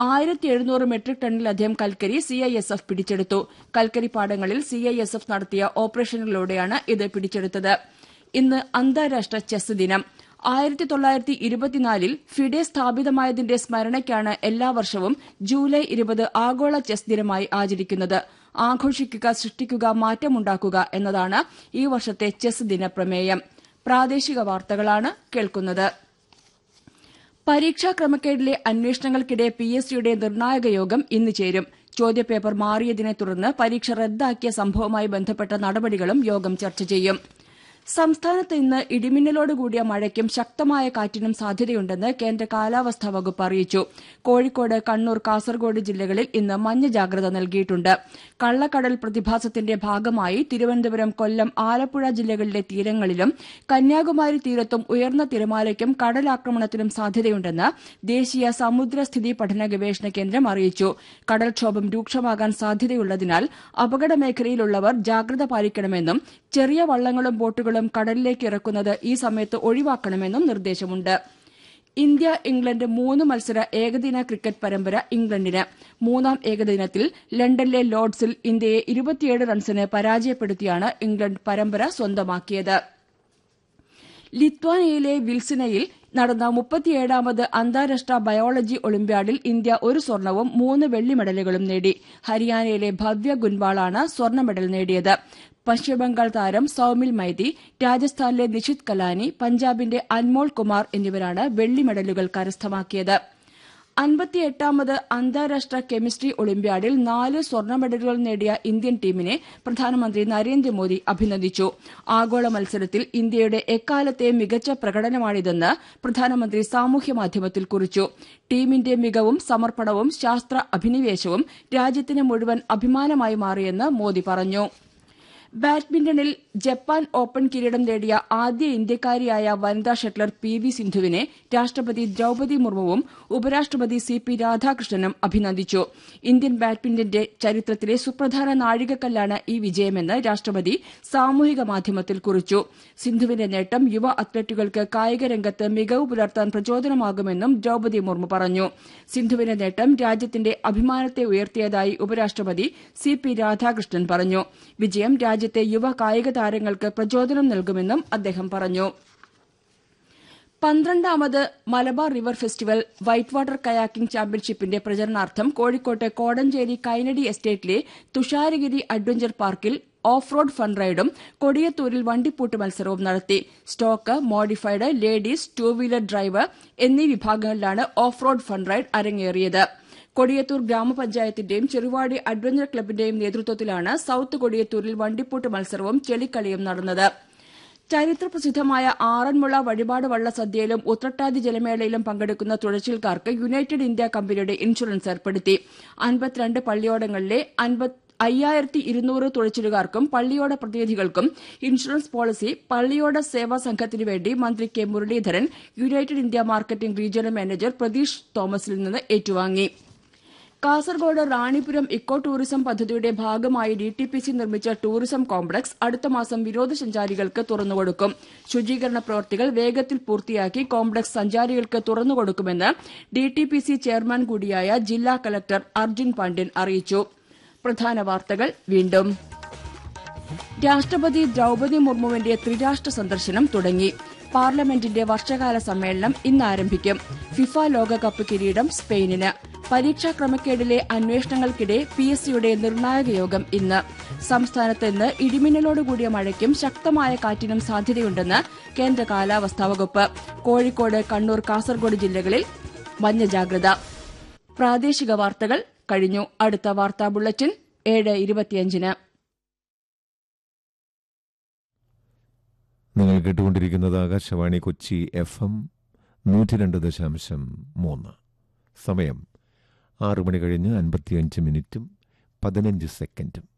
ആയിരത്തി എഴുന്നൂറ് മെട്രിക് ടണ്ണിലധികം കൽക്കരി സിഐഎസ്എഫ് പിടിച്ചെടുത്തു കൽക്കരി പാടങ്ങളിൽ സിഐഎസ്എഫ് നടത്തിയ ഓപ്പറേഷനുകളിലൂടെയാണ് ഇത് പിടിച്ചെടുത്തത് ഇന്ന് അന്താരാഷ്ട്ര ചെസ് ദിനം ആയിരത്തി തൊള്ളായിരത്തി ഇരുപത്തിനാലിൽ ഫിഡെ സ്ഥാപിതമായതിന്റെ സ്മരണയ്ക്കാണ് എല്ലാ വർഷവും ജൂലൈ ഇരുപത് ആഗോള ചെസ് ദിനമായി ആചരിക്കുന്നത് ആഘോഷിക്കുക സൃഷ്ടിക്കുക മാറ്റമുണ്ടാക്കുക എന്നതാണ് ഈ വർഷത്തെ ചെസ് ദിന പ്രമേയം പ്രാദേശിക വാർത്തകളാണ് കേൾക്കുന്നത് പരീക്ഷാ ക്രമക്കേടിലെ അന്വേഷണങ്ങൾക്കിടെ പി എസ് സിയുടെ നിർണായക യോഗം ഇന്ന് ചേരും ചോദ്യപേപ്പർ മാറിയതിനെ തുടർന്ന് പരീക്ഷ റദ്ദാക്കിയ സംഭവവുമായി ബന്ധപ്പെട്ട നടപടികളും യോഗം ചർച്ച ചെയ്യും സംസ്ഥാനത്ത് ഇന്ന് ഇടിമിന്നലോടുകൂടിയ മഴയ്ക്കും ശക്തമായ കാറ്റിനും സാധ്യതയുണ്ടെന്ന് കേന്ദ്ര കാലാവസ്ഥാ വകുപ്പ് അറിയിച്ചു കോഴിക്കോട് കണ്ണൂർ കാസർഗോഡ് ജില്ലകളിൽ ഇന്ന് മഞ്ഞ ജാഗ്രത നൽകിയിട്ടുണ്ട് കള്ളക്കടൽ പ്രതിഭാസത്തിന്റെ ഭാഗമായി തിരുവനന്തപുരം കൊല്ലം ആലപ്പുഴ ജില്ലകളിലെ തീരങ്ങളിലും കന്യാകുമാരി തീരത്തും ഉയർന്ന തിരമാലയ്ക്കും കടലാക്രമണത്തിനും സാധ്യതയുണ്ടെന്ന് ദേശീയ സമുദ്രസ്ഥിതി പഠന ഗവേഷണ കേന്ദ്രം അറിയിച്ചു കടൽക്ഷോഭം രൂക്ഷമാകാൻ സാധ്യതയുള്ളതിനാൽ അപകട മേഖലയിലുള്ളവർ ജാഗ്രത പാലിക്കണമെന്നും ചെറിയ വള്ളങ്ങളും ബോട്ടുകളും കടലിലേക്ക് ഇറക്കുന്നത് ഈ സമയത്ത് ഒഴിവാക്കണമെന്നും നിർദ്ദേശമുണ്ട് ഇന്ത്യ ഇംഗ്ലണ്ട് മൂന്ന് മത്സര ഏകദിന ക്രിക്കറ്റ് പരമ്പര ഇംഗ്ലണ്ടിന് മൂന്നാം ഏകദിനത്തിൽ ലണ്ടനിലെ ലോർഡ്സിൽ ഇന്ത്യയെ ഇരുപത്തിയേഴ് റൺസിന് പരാജയപ്പെടുത്തിയാണ് ഇംഗ്ലണ്ട് പരമ്പര സ്വന്തമാക്കിയത് ലിത്വാനിയയിലെ വിൽസിനയിൽ നടന്ന മുപ്പത്തിയേഴാമത് അന്താരാഷ്ട്ര ബയോളജി ഒളിമ്പ്യാഡിൽ ഇന്ത്യ ഒരു സ്വർണവും മൂന്ന് വെള്ളി മെഡലുകളും നേടി ഹരിയാനയിലെ ഭവ്യ ഗുൻവാളാണ് സ്വർണ്ണ മെഡൽ നേടിയത് പശ്ചിമബംഗാൾ താരം സൌമിൽ മൈതി രാജസ്ഥാനിലെ നിഷിത് കലാനി പഞ്ചാബിന്റെ അൻമോൾ കുമാർ എന്നിവരാണ് വെള്ളി മെഡലുകൾ കരസ്ഥമാക്കിയത് അൻപത്തിയെട്ടാമത് അന്താരാഷ്ട്ര കെമിസ്ട്രി ഒളിമ്പ്യാഡിൽ നാല് സ്വർണ്ണ മെഡലുകൾ നേടിയ ഇന്ത്യൻ ടീമിനെ പ്രധാനമന്ത്രി നരേന്ദ്രമോദി അഭിനന്ദിച്ചു ആഗോള മത്സരത്തിൽ ഇന്ത്യയുടെ എക്കാലത്തെയും മികച്ച പ്രകടനമാണിതെന്ന് പ്രധാനമന്ത്രി സാമൂഹ്യമാധ്യമത്തിൽ കുറിച്ചു ടീമിന്റെ മികവും സമർപ്പണവും ശാസ്ത്ര അഭിനിവേശവും രാജ്യത്തിന് മുഴുവൻ അഭിമാനമായി മാറിയെന്ന് മോദി പറഞ്ഞു ബാഡ്മിന്റണിൽ ജപ്പാൻ ഓപ്പൺ കിരീടം നേടിയ ആദ്യ ഇന്ത്യക്കാരിയായ വനിതാ ഷട്ലർ പി വി സിന്ധുവിനെ രാഷ്ട്രപതി ദ്രൌപതി മുർമുവും ഉപരാഷ്ട്രപതി സി പി രാധാകൃഷ്ണനും അഭിനന്ദിച്ചു ഇന്ത്യൻ ബാഡ്മിന്റന്റെ ചരിത്രത്തിലെ സുപ്രധാന നാഴികക്കല്ലാണ് ഈ വിജയമെന്ന് രാഷ്ട്രപതി സാമൂഹിക മാധ്യമത്തിൽ കുറിച്ചു സിന്ധുവിന്റെ നേട്ടം യുവ അത്ലറ്റുകൾക്ക് കായികരംഗത്ത് മികവ് പുലർത്താൻ പ്രചോദനമാകുമെന്നും ദ്രൌപതി മുർമു പറഞ്ഞു സിന്ധുവിന്റെ നേട്ടം രാജ്യത്തിന്റെ അഭിമാനത്തെ ഉയർത്തിയതായി ഉപരാഷ്ട്രപതി സി പി രാധാകൃഷ്ണൻ പറഞ്ഞു വിജയം രാജ്യത്തെ യുവ കായിക താരങ്ങൾക്ക് പ്രചോദനം നൽകുമെന്നും അദ്ദേഹം പറഞ്ഞു പന്ത്രണ്ടാമത് Malabar river festival white water kayaking ചാമ്പ്യൻഷിപ്പിന്റെ പ്രചരണാർത്ഥം കോഴിക്കോട്ട് കോടഞ്ചേരി കൈനടി എസ്റ്റേറ്റിലെ തുഷാരഗിരി അഡ്വഞ്ചർ പാർക്കിൽ ഓഫ് റോഡ് ഫൺ റൈഡും കൊടിയത്തൂരിൽ വണ്ടിപ്പൂട്ട് മത്സരവും നടത്തി stock modified ladies two wheeler drive എന്നീ വിഭാഗങ്ങളിലാണ് ഓഫ് റോഡ് ഫൺ റൈഡ് അരങ്ങേറിയത് കൊടിയത്തൂർ ഗ്രാമപഞ്ചായത്തിന്റെയും ചെറുവാടി അഡ്വഞ്ചർ ക്ലബിന്റെയും നേതൃത്വത്തിലാണ് സൌത്ത് കൊടിയത്തൂരിൽ വണ്ടിപ്പൂട്ട് മത്സരവും ചെളിക്കളിയും നടന്നത് ചരിത്രപ്രസിദ്ധമായ ആറന്മുള വഴിപാട് വള്ളസദ്യയിലും ഉത്രട്ടാതി ജലമേളയിലും പങ്കെടുക്കുന്ന തുഴച്ചിൽക്കാർക്ക് യുണൈറ്റഡ് ഇന്ത്യ കമ്പനിയുടെ ഇൻഷുറൻസ് ഏർപ്പെടുത്തി അൻപത്തിരണ്ട് പള്ളിയോടങ്ങളിലെ അയ്യായിരത്തി ഇരുന്നൂറ് തുഴച്ചിലുകാർക്കും പള്ളിയോട പ്രതിനിധികൾക്കും ഇൻഷുറൻസ് പോളിസി പള്ളിയോട സേവാ സംഘത്തിനു വേണ്ടി മന്ത്രി K Muraleedharan United India marketing regional manager Pratheesh തോമസിൽ നിന്ന് ഏറ്റുവാങ്ങി കാസർഗോഡ് റാണിപുരം ഇക്കോ ടൂറിസം പദ്ധതിയുടെ ഭാഗമായി ഡി ടി പി സി നിർമ്മിച്ച ടൂറിസം കോംപ്ലക്സ് അടുത്ത മാസം വിനോദസഞ്ചാരികൾക്ക് തുറന്നുകൊടുക്കും ശുചീകരണ പ്രവൃത്തികൾ വേഗത്തിൽ പൂർത്തിയാക്കി കോംപ്ലക്സ് സഞ്ചാരികൾക്ക് തുറന്നുകൊടുക്കുമെന്ന് D T P C chairman കൂടിയായ ജില്ലാ കലക്ടർ അർജുൻ പാണ്ഡ്യൻ അറിയിച്ചു പ്രധാന വാർത്തകൾ വീണ്ടും രാഷ്ട്രപതി ദ്രൌപതി മുർമുവിന്റെ ത്രിരാഷ്ട്ര സന്ദർശനം തുടങ്ങി പാർലമെന്റിന്റെ വർഷകാല സമ്മേളനം ഇന്ന് ആരംഭിക്കും ഫിഫ ലോകകപ്പ് കിരീടം സ്പെയിനിന് പരീക്ഷാ ക്രമക്കേടിലെ അന്വേഷണങ്ങൾക്കിടെ പി എസ് സിയുടെ നിർണായക യോഗം ഇന്ന് സംസ്ഥാനത്ത് ഇന്ന് ഇടിമിന്നലോടുകൂടിയ മഴയ്ക്കും ശക്തമായ കാറ്റിനും സാധ്യതയുണ്ടെന്ന് കേന്ദ്ര കാലാവസ്ഥാ വകുപ്പ് കോഴിക്കോട് കണ്ണൂർ കാസർഗോഡ് ജില്ലകളിൽ മഞ്ഞ ജാഗ്രത പ്രാദേശിക വാർത്തകൾ കഴിഞ്ഞു അടുത്ത വാർത്താ ബുള്ളറ്റിൻ ഏഴ് ഇരുപത്തിയഞ്ചിന് നിങ്ങൾ കേട്ടുകൊണ്ടിരിക്കുന്നത് ആകാശവാണി കൊച്ചി എഫ് എം നൂറ്റി രണ്ട് ദശാംശം മൂന്ന് സമയം ആറു മണി കഴിഞ്ഞ് അൻപത്തിയഞ്ച് മിനിറ്റും പതിനഞ്ച് സെക്കൻഡും